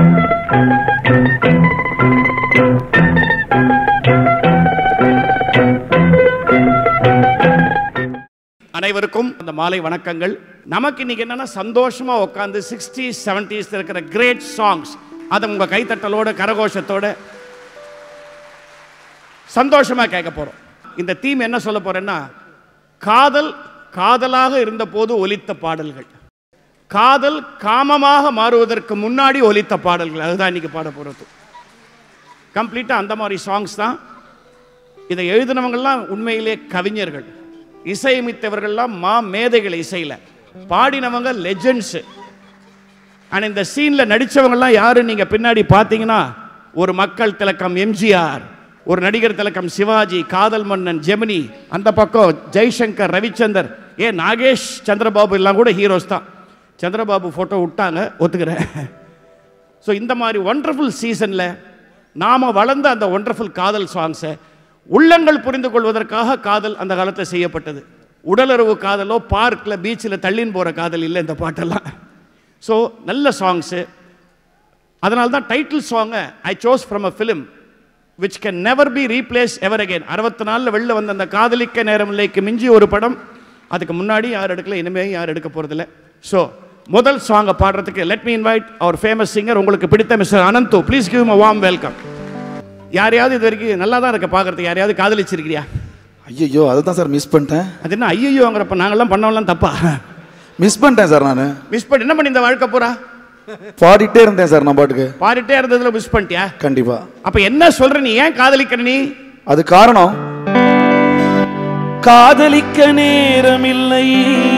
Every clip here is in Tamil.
அனைவருக்கும் அந்த மாலை வணக்கங்கள் நமக்கு இன்னைக்கு என்னன்னா சந்தோஷமா உட்காந்து சிக்ஸ்டி செவன்டிஸ் இருக்கிற கிரேட் சாங்ஸ் அதை உங்க கைத்தட்டலோட கரகோஷத்தோட சந்தோஷமா கேட்க போறோம் இந்த தீம் என்ன சொல்ல போறேன்னா காதல் காதலாக இருந்தபோது ஒலித்த பாடல்கள் காதல் காமமாக மாறுவதற்கு முன்னாடி ஒலித்த பாடல்கள் அதுதான் இன்னைக்கு பாட போறது கம்ப்ளீட்டாக அந்த மாதிரி சாங்ஸ் தான் இதை எழுதினவங்கெல்லாம் உண்மையிலே கவிஞர்கள் இசையமைத்தவர்கள்லாம் மா மேதைகள் இசையில் பாடினவங்க லெஜெண்ட்ஸு ஆனால் இந்த சீனில் நடித்தவங்கெல்லாம் யாரு நீங்கள் பின்னாடி பார்த்தீங்கன்னா ஒரு மக்கள் திலக்கம் எம்ஜிஆர் ஒரு நடிகர் திலக்கம் சிவாஜி காதல் மன்னன் ஜெமினி அந்த பக்கம் ஜெய்சங்கர் ரவிச்சந்தர் ஏ நாகேஷ் சந்திரபாபு எல்லாம் கூட ஹீரோஸ் தான் சந்திரபாபு ஃபோட்டோ விட்டாங்க ஒத்துக்கிறேன் ஸோ இந்த மாதிரி ஒண்டர்ஃபுல் சீசனில் நாம் வளர்ந்த அந்த ஒண்டர்ஃபுல் காதல் சாங்ஸை உள்ளங்கள் புரிந்து கொள்வதற்காக காதல் அந்த காலத்தில் செய்யப்பட்டது உடலுறவு காதலோ பார்க்கில் பீச்சில் தள்ளின்னு போகிற காதல் இல்லை இந்த பாட்டெல்லாம் ஸோ நல்ல சாங்ஸு அதனால தான் டைட்டில் சாங்கை I chose from a film which can never be replace ever again அறுபத்தி நாலில் வெளில வந்த அந்த காதலிக்க நேரம் இல்லைக்கு மிஞ்சி ஒரு படம் அதுக்கு முன்னாடி யார் எடுக்கல இனிமே யார் எடுக்க போகிறதில்ல ஸோ முதல் சாங்கை பாடுறதுக்கு let me invite our famous singer உங்களுக்கு பிடித்த mister Ananthu please give a warm welcome யாரையாவது இது வரைக்கும் நல்லா தான் இருக்க பார்க்கறதுக்கு யாரையாவது காதலிச்சிருக்கிறியா ஐயோ அதுதான் சார் மிஸ் பண்ணிட்டேன் அது என்ன ஐயோங்கிறப்ப நாங்கெல்லாம் பண்ணவெல்லாம் தப்பா மிஸ் பண்ணிட்டேன் சார் நான் மிஸ் பண்ணி என்ன பண்ணி இந்த வாழ்க்கை பூரா பாடிட்டே இருந்தேன் சார் நான் பாட்டுக்கு பாடிட்டே இருந்ததுல மிஸ் பண்ணிட்டியா கண்டிப்பா அப்ப என்ன சொல்ற நீ ஏன் காதலிக்கிற நீ அது காரணம் காதலிக்க நேரமில்லை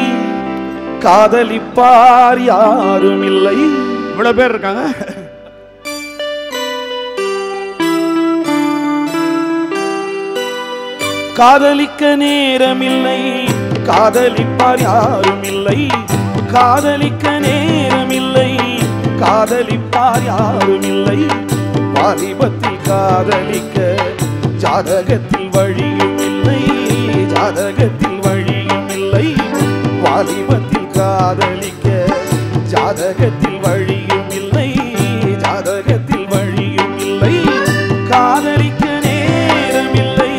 காதலிப்பார் யாரும் இல்லை இவ்வளவு பேர் இருக்காங்க காதலிக்க நேரமில்லை காதலிப்பார் யாரும் இல்லை காதலிக்க நேரமில்லை காதலிப்பார் யாரும் இல்லை வாலிபத்தில் காதலிக்க ஜாதகத்தில் வழியும் இல்லை ஜாதகத்தில் வழியும் இல்லை வாலிபத்தில் காதலிக்க ஜாதகத்தில் வழியும் இல்லை ஜாதகத்தில் வழியும் இல்லை காதலிக்க நேரமில்லை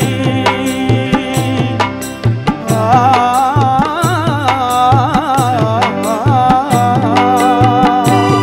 ஆ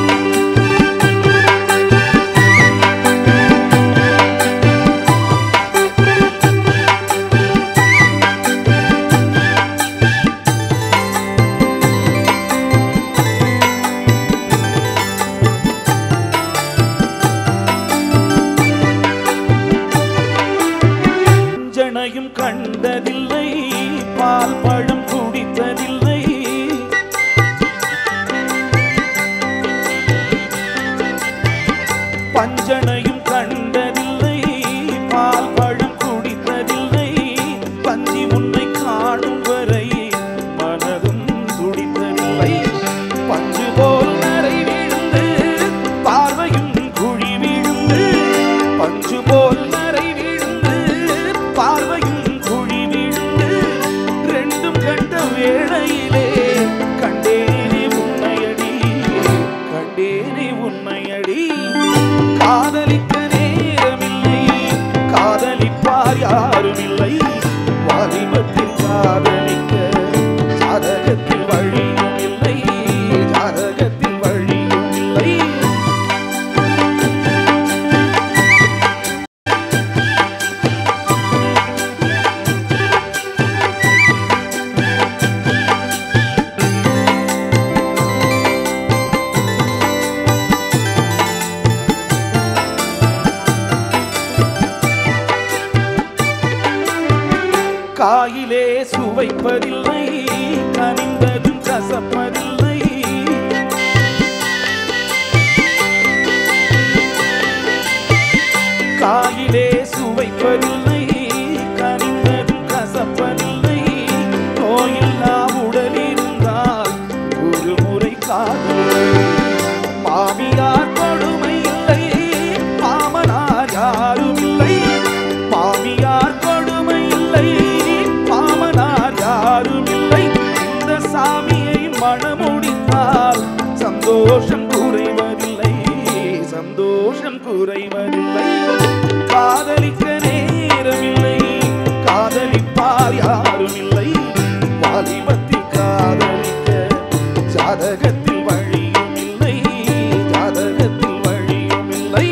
ஜனையும் கண்டதில்லை பால் பழம் குடித்ததில்லை பஞ்சனையும் கண்டதில்லை பால் பழம் குடித்ததில்லை பஞ்சி உன்னை காணும் வரை மனதும் துடித்ததில்லை பஞ்சு போல் நரை விழுந்து பார்வையும் குழி விழுந்து பஞ்சு போல் நரை விழுந்து பார்வையும் குழி விழுந்து ரெண்டும் கண்ட வேளையிலே கண்டேனே உன்னையடி கண்டேனே உன்னையடி காதலிக்க நேரமில்லை காதலிப்பார் யாரும் இல்லை வாலிபத்தில் காதலிக்க ஜாதகத்தில் வழியும் இல்லை ஜாதகத்தில் வழியும் இல்லை காயிலே சுவைப்பதில்லை கனிந்ததும் கசப்பதில்லை காயிலே சுவைப்பதில்லை கனிந்ததும் கசப்பதில்லை நோயில்லா உடல் இருந்தால் ஒரு முறை காதலை மாமியார் கொடுமை இல்லை மாமனார் யாரும் இல்லை மாமியார் கொடுமை இல்லை மாமனார் யாரும் இல்லை சந்தோஷம் குறைவதில்லை காதலிக்க நேரமில்லை காதலிப்பார் யாரும் இல்லை வாலிபத்தில் காதலிக்க ஜாதகத்தில் வழியும் இல்லை ஜாதகத்தில் வழியும் இல்லை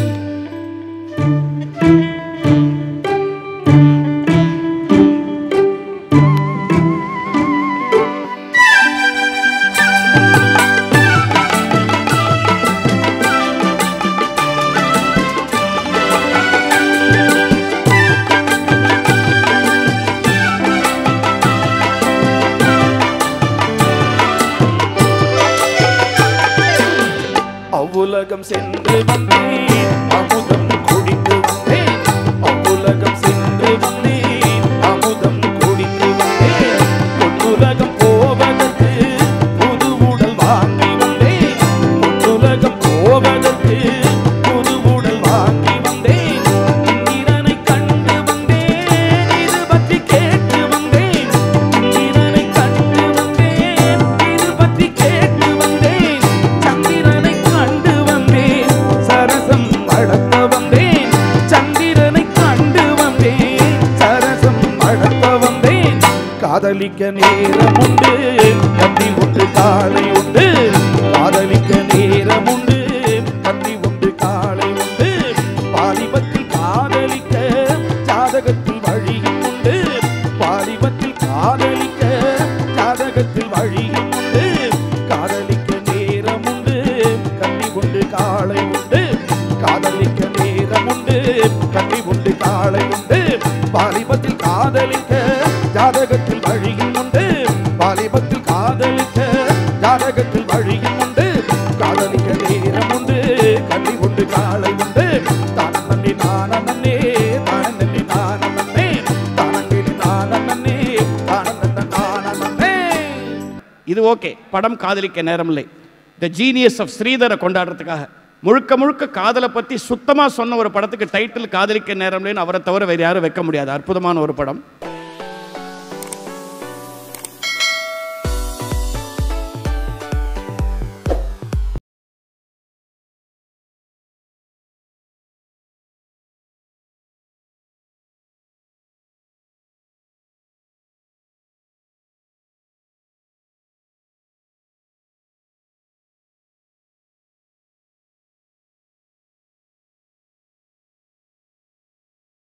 அவ்வுலகம் சென்று வந்தேன் அமுதம் குடித்து வந்தேன் அவ்வுலகம் சென்று வந்தேன் அமுதம் குடித்து வந்தேன் பொன்னுலகம் போவதற்கு புது உடல் வாங்கி வந்தேன் பொன்னுலகம் போவதற்கு புது உடல் வாங்கி வந்தேன் இந்திரனை கண்டு வந்தேன் இது பற்றி கேட்டு வந்தேன் இந்திரனை கண்டு வந்தேன் இது பற்றி கேட்டு வந்தேன் சந்திரனை கண்டு வந்தேன் சரசம் நடத்த வந்தேன் சந்திரனை கண்டு வந்தேன் சரசம் நடத்த வந்தேன் காதலிக்க நேரம் உண்டு கத்தி உண்டு காலை உண்டு காதலிக்க நேரம் உண்டு கத்தி உண்டு காலை உண்டு வாலிபத்தில் காதலிக்க ஜாதகத்தில் வழியும் உண்டு வாலிபத்தில் காதலிக்க ஜாதகத்தில் வழியும் உண்டு காதலிக்க நேரம் உண்டு கண்ணி உண்டு காலை உண்டு காதலிக்க நேரம் உண்டு கண்ணி உண்டு காலை உண்டு வாலிபத்தில் காதலிக்க ஜாதகத்தில் வழியும் உண்டு வாலிபத்தில் காதலிக்க ஜாதகத்தில் வழியும் உண்டு காதலிக்க நேரம் உண்டு கண்ணி உண்டு காலை உண்டு தான நன்னி நான நன்னே தான நன்னி நான நன்னே தானங்கிலி நான நன்னே தான நன்ன நான நன்னே இது ஓகே படம் காதலிக்க நேரமில்லை த ஜீனியஸ் ஆஃப் ஸ்ரீதரை கொண்டாடுறதுக்காக முழுக்க முழுக்க காதலை பற்றி சுத்தமாக சொன்ன ஒரு படத்துக்கு டைட்டில் காதலிக்க நேரமில்லைன்னு அவரை தவிர வேறு யாரும் வைக்க முடியாது அற்புதமான ஒரு படம்